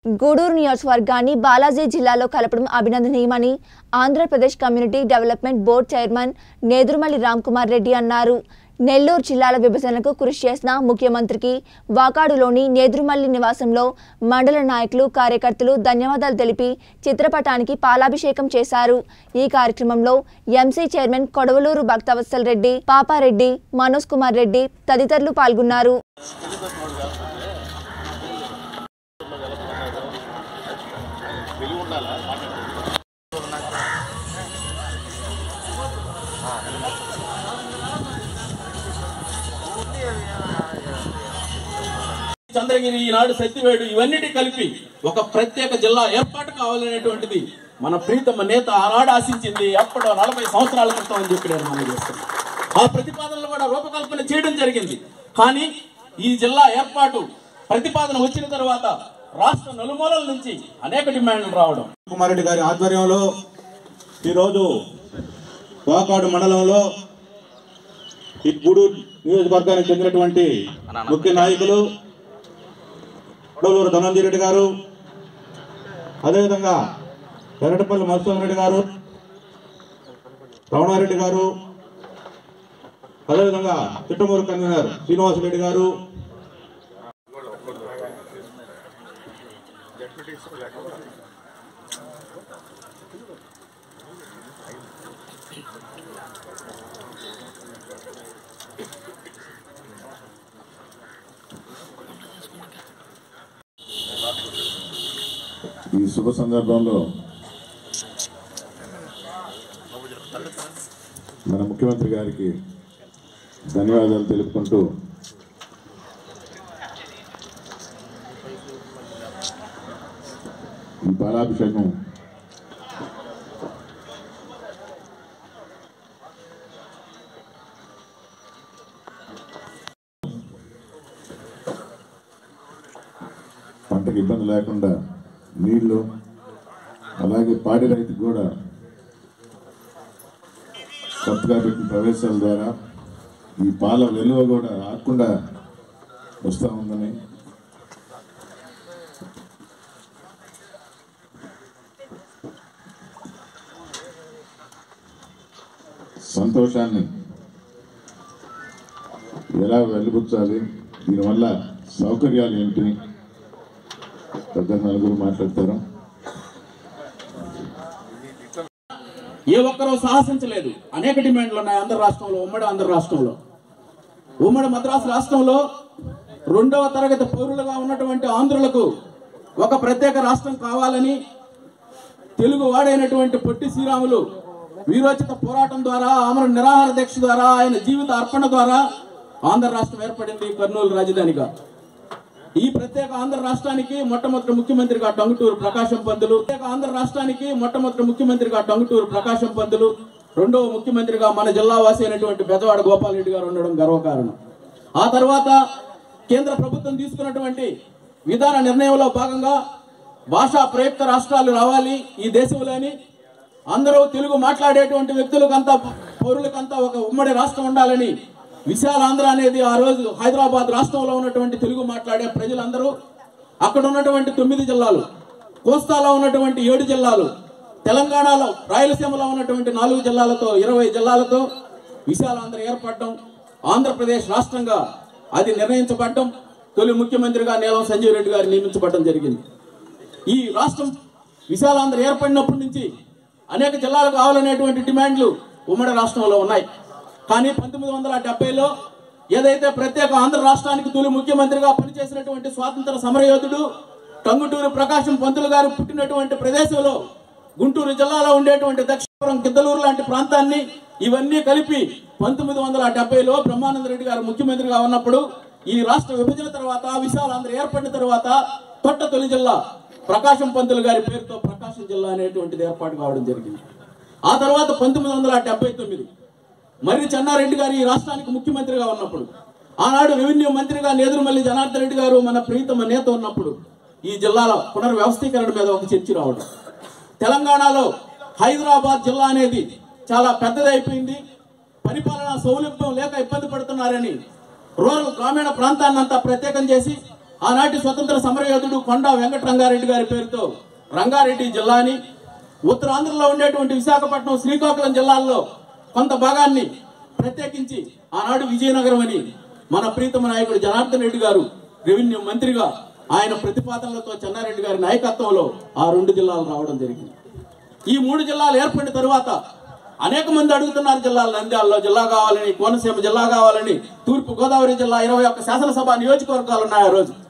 గూడూరు నియోజకవర్గాన్ని బాలాజీ జిల్లాలో కలపడం అభినందనీయమని Andhra Pradesh community development board chairman Nedurumalli Ramkumar Reddy అన్నారు నెల్లూరు జిల్లాల విభజనకు కృషి చేసిన ముఖ్యమంత్రికి వాకాడులోని నేదురుమల్లి నివాసంలో మండల నాయకులు కార్యకర్తలు ధన్యవాదాలు తెలిపి చిత్రపటానికి పాలాభిషేకం చేశారు ఈ కార్యక్రమంలో ఎంసీ చైర్మన్ కొడవలూరు భక్తవత్సల్ రెడ్డి పాపారెడ్డి మనోజ్ కుమార్ రెడ్డి తదితరులు పాల్గొన్నారు చంద్రగిరి ఈనాడు సత్యవేడు ఇవన్నిటి కలిపి ఒక ప్రత్యేక జిల్లా ఏర్పాటు కావాలనేటువంటిది మన ప్రీతమ నేత ఆనాడు ఆశించింది అప్పుడు నలభై సంవత్సరాల క్రితం అని చెప్పి నేను మనం చేస్తున్నాను ఆ ప్రతిపాదనలు కూడా రూపకల్పన చేయడం జరిగింది కానీ ఈ జిల్లా ఏర్పాటు ప్రతిపాదన వచ్చిన తర్వాత రాష్ట్ర నలుమూలల నుంచి అనేక డిమాండ్లు రావడం కుమారెడ్డి గారి ఆధ్వర్యంలో ఈరోజు వాకాడు మండలంలో ఈ గూడూరు నియోజకవర్గానికి చెందినటువంటి ముఖ్య నాయకులు కొడవలూరు ధనంజయ రెడ్డి గారు అదేవిధంగా ఎరటపల్లి మధుసూదన్ రెడ్డి గారు రమణారెడ్డి గారు అదేవిధంగా చిట్టమూరు కన్వీనర్ శ్రీనివాసరెడ్డి గారు ఈ శుభ సందర్భంలో మన ముఖ్యమంత్రి గారికి ధన్యవాదాలు తెలుపుకుంటూ ఈ బాలాభిషేకం పంటకు ఇబ్బంది లేకుండా నీళ్లు అలాగే పాడి రైతుకు కూడా కొత్తగా పెట్టిన ప్రవేశాల ద్వారా ఈ పాల విలువ కూడా రాకుండా వస్తూ ఉందని సంతోషాన్ని ఎలా వెలిబుచ్చాలి దీనివల్ల సౌకర్యాలు ఏంటి పెద్ద నలుగురు మాట్లాడతారు ఏ ఒక్కరూ సాహసించలేదు అనేక డిమాండ్లు ఉన్నాయి ఆంధ్ర రాష్ట్రంలో ఉమ్మడి ఆంధ్ర రాష్ట్రంలో ఉమ్మడి మద్రాసు రాష్ట్రంలో రెండవ తరగతి పౌరులుగా ఉన్నటువంటి ఆంధ్రులకు ఒక ప్రత్యేక రాష్ట్రం కావాలని తెలుగు వాడైనటువంటి పొట్టి శ్రీరాములు వీరోచిత పోరాటం ద్వారా ఆమర నిరాహార దీక్ష ద్వారా ఆయన జీవిత అర్పణ ద్వారా ఆంధ్ర రాష్ట్రం ఏర్పడింది కర్నూలు రాజధానిగా ఈ ప్రత్యేక ఆంధ్ర రాష్ట్రానికి మొట్టమొదటి ముఖ్యమంత్రిగా టంగుటూరు ప్రకాశం పంతులు ప్రత్యేక ఆంధ్ర రాష్ట్రానికి మొట్టమొదటి ముఖ్యమంత్రిగా టంగుటూరు ప్రకాశం పంతులు రెండవ ముఖ్యమంత్రిగా మన జిల్లా వాసి అయినటువంటి బెజవాడ గోపాల్ రెడ్డి గారు ఉండడం గర్వకారణం ఆ తర్వాత కేంద్ర ప్రభుత్వం తీసుకున్నటువంటి విధాన నిర్ణయంలో భాగంగా భాషా ప్రయుక్త రాష్ట్రాలు రావాలి ఈ దేశంలోని అందరూ తెలుగు మాట్లాడేటువంటి వ్యక్తులకంతా పౌరులకంతా ఒక ఉమ్మడి రాష్ట్రం ఉండాలని విశాల ఆంధ్ర అనేది ఆ రోజు హైదరాబాద్ రాష్ట్రంలో ఉన్నటువంటి తెలుగు మాట్లాడే ప్రజలందరూ అక్కడ ఉన్నటువంటి తొమ్మిది జిల్లాలు కోస్తాలో ఉన్నటువంటి ఏడు జిల్లాలు తెలంగాణలో రాయలసీమలో ఉన్నటువంటి నాలుగు జిల్లాలతో ఇరవై జిల్లాలతో విశాల ఆంధ్ర ఏర్పడటం ఆంధ్రప్రదేశ్ రాష్ట్రంగా అది నిర్ణయించబడటం తొలి ముఖ్యమంత్రిగా నీలం సంజీవ్ రెడ్డి గారు నియమించబడటం జరిగింది ఈ రాష్ట్రం విశాలాంధ్ర ఏర్పడినప్పటి నుంచి అనేక జిల్లాలు కావాలనేటువంటి డిమాండ్లు ఉమ్మడి రాష్ట్రంలో ఉన్నాయి కానీ పంతొమ్మిది వందల డెబ్బైలో ఏదైతే ప్రత్యేక ఆంధ్ర రాష్ట్రానికి తొలి ముఖ్యమంత్రిగా పనిచేసినటువంటి స్వాతంత్ర సమరయోధుడు టంగుటూరు ప్రకాశం పంతులు గారు పుట్టినటువంటి ప్రదేశంలో గుంటూరు జిల్లాలో ఉండేటువంటి దక్షిణపురం గిద్దలూరు లాంటి ప్రాంతాన్ని ఇవన్నీ కలిపి పంతొమ్మిది వందల డెబ్బైలో బ్రహ్మానంద రెడ్డి గారు ముఖ్యమంత్రిగా ఉన్నప్పుడు ఈ రాష్ట్ర విభజన తర్వాత విశాలాంధ్ర ఏర్పడిన తర్వాత తొట్ట తొలి జిల్లా ప్రకాశం పంతులు గారి పేరుతో ప్రకాశం జిల్లా అనేటువంటిది ఏర్పాటు కావడం జరిగింది ఆ తర్వాత పంతొమ్మిది వందల డెబ్బై తొమ్మిది మర్రి చెన్నారెడ్డి గారు ఈ రాష్ట్రానికి ముఖ్యమంత్రిగా ఉన్నప్పుడు ఆనాడు రెవెన్యూ మంత్రిగా నేదురుమల్లి జనార్దన్ రెడ్డి గారు మన ప్రీతమ నేత ఉన్నప్పుడు ఈ జిల్లాల పునర్వ్యవస్థీకరణ మీద ఒక చర్చ రావడం తెలంగాణలో హైదరాబాద్ జిల్లా అనేది చాలా పెద్దదైపోయింది పరిపాలనా సౌలభ్యం లేక ఇబ్బంది పడుతున్నారని రూరల్ గ్రామీణ ప్రాంతాన్ని అంతా ప్రత్యేకం చేసి ఆనాటి స్వతంత్ర సమరయోధుడు కొండా వెంకటరంగారెడ్డి గారి పేరుతో రంగారెడ్డి జిల్లాని ఉత్తరాంధ్రలో ఉండేటువంటి విశాఖపట్నం శ్రీకాకుళం జిల్లాల్లో కొంత భాగాన్ని ప్రత్యేకించి ఆనాడు విజయనగరం అని మన ప్రీతమ నాయకుడు జనార్దన్ రెడ్డి గారు రెవెన్యూ మంత్రిగా ఆయన ప్రతిపాదనలతో చెన్నారెడ్డి గారి నాయకత్వంలో ఆ రెండు జిల్లాలు రావడం జరిగింది ఈ మూడు జిల్లాలు ఏర్పడిన తరువాత అనేక మంది అడుగుతున్నారు జిల్లాలు నంద్యాలలో జిల్లా కావాలని కోనసీమ జిల్లా కావాలని తూర్పు గోదావరి జిల్లా ఇరవై ఒక్క శాసనసభ నియోజకవర్గాలు ఉన్నాయి ఆ రోజు